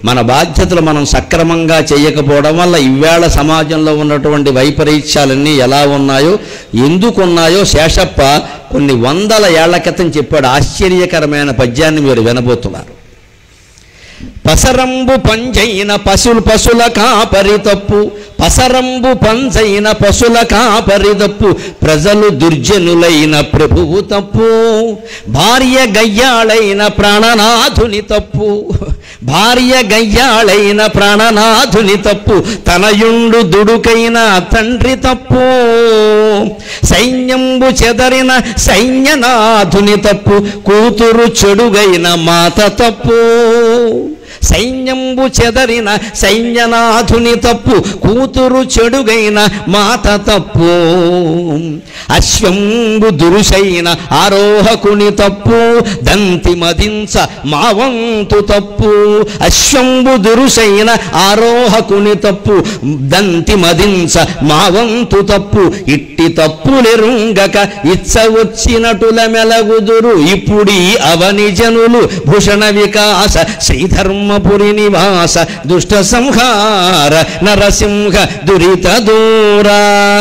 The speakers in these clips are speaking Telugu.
మన బాధ్యతలు మనం సక్రమంగా చేయకపోవడం వల్ల ఇవాళ సమాజంలో ఉన్నటువంటి వైపరీత్యాలన్నీ ఎలా ఉన్నాయో ఎందుకు ఉన్నాయో శేషప్ప కొన్ని వందల ఏళ్ల క్రితం చెప్పాడు ఆశ్చర్యకరమైన పద్యాన్ని మీరు వినబోతున్నారు పసరంబు పంజైన పశులు పశుల కాపరి తప్పు పసరంబు పంజైన పశుల కాపరి తప్పు ప్రజలు దుర్జనులైన ప్రభువు తప్పు భార్య గయ్యాళైన ప్రాణనాథుని తప్పు భార్య గయ్యాళైన ప్రాణనాథుని తప్పు తనయుండు దుడుకైన తండ్రి తప్పు సైన్యంబు చెదరిన సైన్యనాథుని తప్పు కూతురు చెడుగైన మాత తప్పు సైన్యంబు చెదరిన సైన్యనాథుని తప్పు కూతురు చెడుగైన మాత తప్పు అశ్వంబు దురుసైన ఆరోహకుని తప్పు దంతి మదించ మావంతు తప్పు అశ్వంబు దురుసైన ఆరోహకుని తప్పు దంతి మదించ మావంతు తప్పు ఇట్టి తప్పులెరుంగక ఇచ్చ వచ్చినటుల మెలగుదురు ఇప్పుడీ అవని జనులు భూషణ వికాస శ్రీధర్మపురి నివాస దుష్ట సంహార నరసింహ దురిత దూరా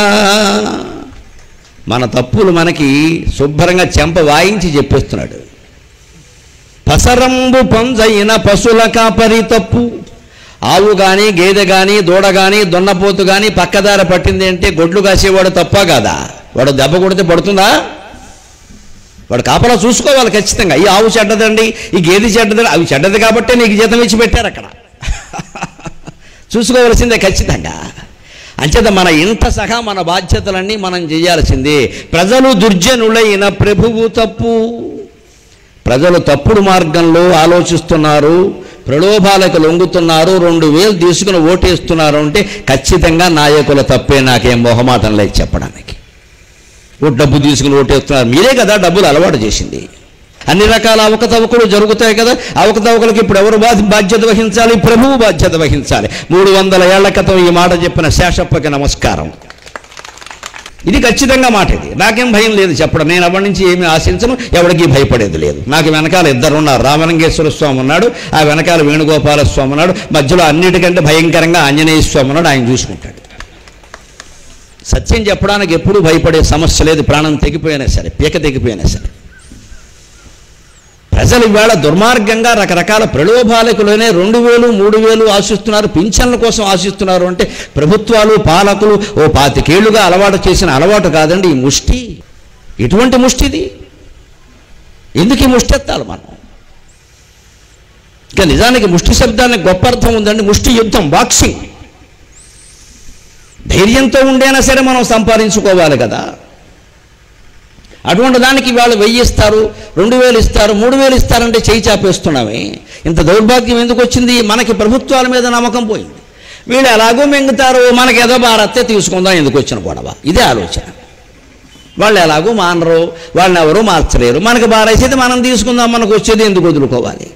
మన తప్పులు మనకి శుభ్రంగా చెంప వాయించి చెప్పేస్తున్నాడు పసరంబు పంజైన పశుల కాపరి తప్పు ఆవు కానీ గేదె కానీ దూడ కానీ దున్నపోతు కానీ పక్కదార పట్టింది అంటే గొడ్లు కాసేవాడు తప్ప కదా వాడు దెబ్బ కొడితే పడుతుందా వాడు కాపలా చూసుకోవాలి ఖచ్చితంగా ఈ ఆవు చెడ్డదండి ఈ గేదె చెడ్డదండి అవి చెడ్డది కాబట్టే నీకు జీతం ఇచ్చి పెట్టారు అక్కడ చూసుకోవలసిందే ఖచ్చితంగా అంచేత మన ఇంట సహా మన బాధ్యతలన్నీ మనం చేయాల్సిందే ప్రజలు దుర్జనులైన ప్రభువు తప్పు ప్రజలు తప్పుడు మార్గంలో ఆలోచిస్తున్నారు ప్రలోభాలకు లొంగుతున్నారు రెండు వేలు తీసుకుని ఓటేస్తున్నారు అంటే ఖచ్చితంగా నాయకుల తప్పే నాకేం మొహమాటం లేదు చెప్పడానికి ఓ డబ్బు తీసుకుని ఓటేస్తున్నారు మీరే కదా డబ్బులు అలవాటు చేసింది అన్ని రకాల అవకతవకలు జరుగుతాయి కదా అవకతవకలకు ఇప్పుడు ఎవరు బా- బాధ్యత వహించాలి ప్రభువు బాధ్యత వహించాలి మూడు వందల ఏళ్ల క్రితం ఈ మాట చెప్పిన శేషప్పకి నమస్కారం ఇది ఖచ్చితంగా మాట ఇది నాకేం భయం లేదు చెప్పడం నేను ఎవరి నుంచి ఏమీ ఆశించను ఎవరికి భయపడేది లేదు నాకు వెనకాల ఇద్దరు ఉన్నారు రామలింగేశ్వర స్వామి ఉన్నాడు ఆ వెనకాల వేణుగోపాల స్వామి ఉన్నాడు మధ్యలో అన్నిటికంటే భయంకరంగా ఆంజనేయ స్వామి ఉన్నాడు ఆయన చూసుకుంటాడు సత్యం చెప్పడానికి ఎప్పుడూ భయపడే సమస్య లేదు ప్రాణం తెగిపోయినా సరే పీక తెగిపోయినా సరే ప్రజలు ఇవాళ దుర్మార్గంగా రకరకాల ప్రలోభాలకులోనే రెండు వేలు మూడు వేలు ఆశిస్తున్నారు పింఛన్ల కోసం ఆశిస్తున్నారు అంటే ప్రభుత్వాలు పాలకులు ఓ పాతికేళ్లుగా అలవాటు చేసిన అలవాటు కాదండి ఈ ముష్టి ఎటువంటి ముష్టిది ఎందుకు ఈ ముష్టి ఎత్తాలి మనం ఇక నిజానికి ముష్టి శబ్దానికి గొప్ప అర్థం ఉందండి ముష్టి యుద్ధం బాక్సింగ్ ధైర్యంతో ఉండేనా సరే మనం సంపాదించుకోవాలి కదా అటువంటి దానికి వాళ్ళు వెయ్యి ఇస్తారు రెండు వేలు ఇస్తారు మూడు వేలు ఇస్తారంటే చేయి చాపేస్తున్నామే ఇంత దౌర్భాగ్యం ఎందుకు వచ్చింది మనకి ప్రభుత్వాల మీద నమ్మకం పోయింది వీళ్ళు ఎలాగో మెంగుతారు మనకి ఏదో భారత్తే తీసుకుందాం ఎందుకు వచ్చిన గొడవ ఇదే ఆలోచన వాళ్ళు ఎలాగో మానరు వాళ్ళని ఎవరూ మార్చలేరు మనకి బారేసేది మనం తీసుకుందాం మనకు వచ్చేది ఎందుకు వదులుకోవాలి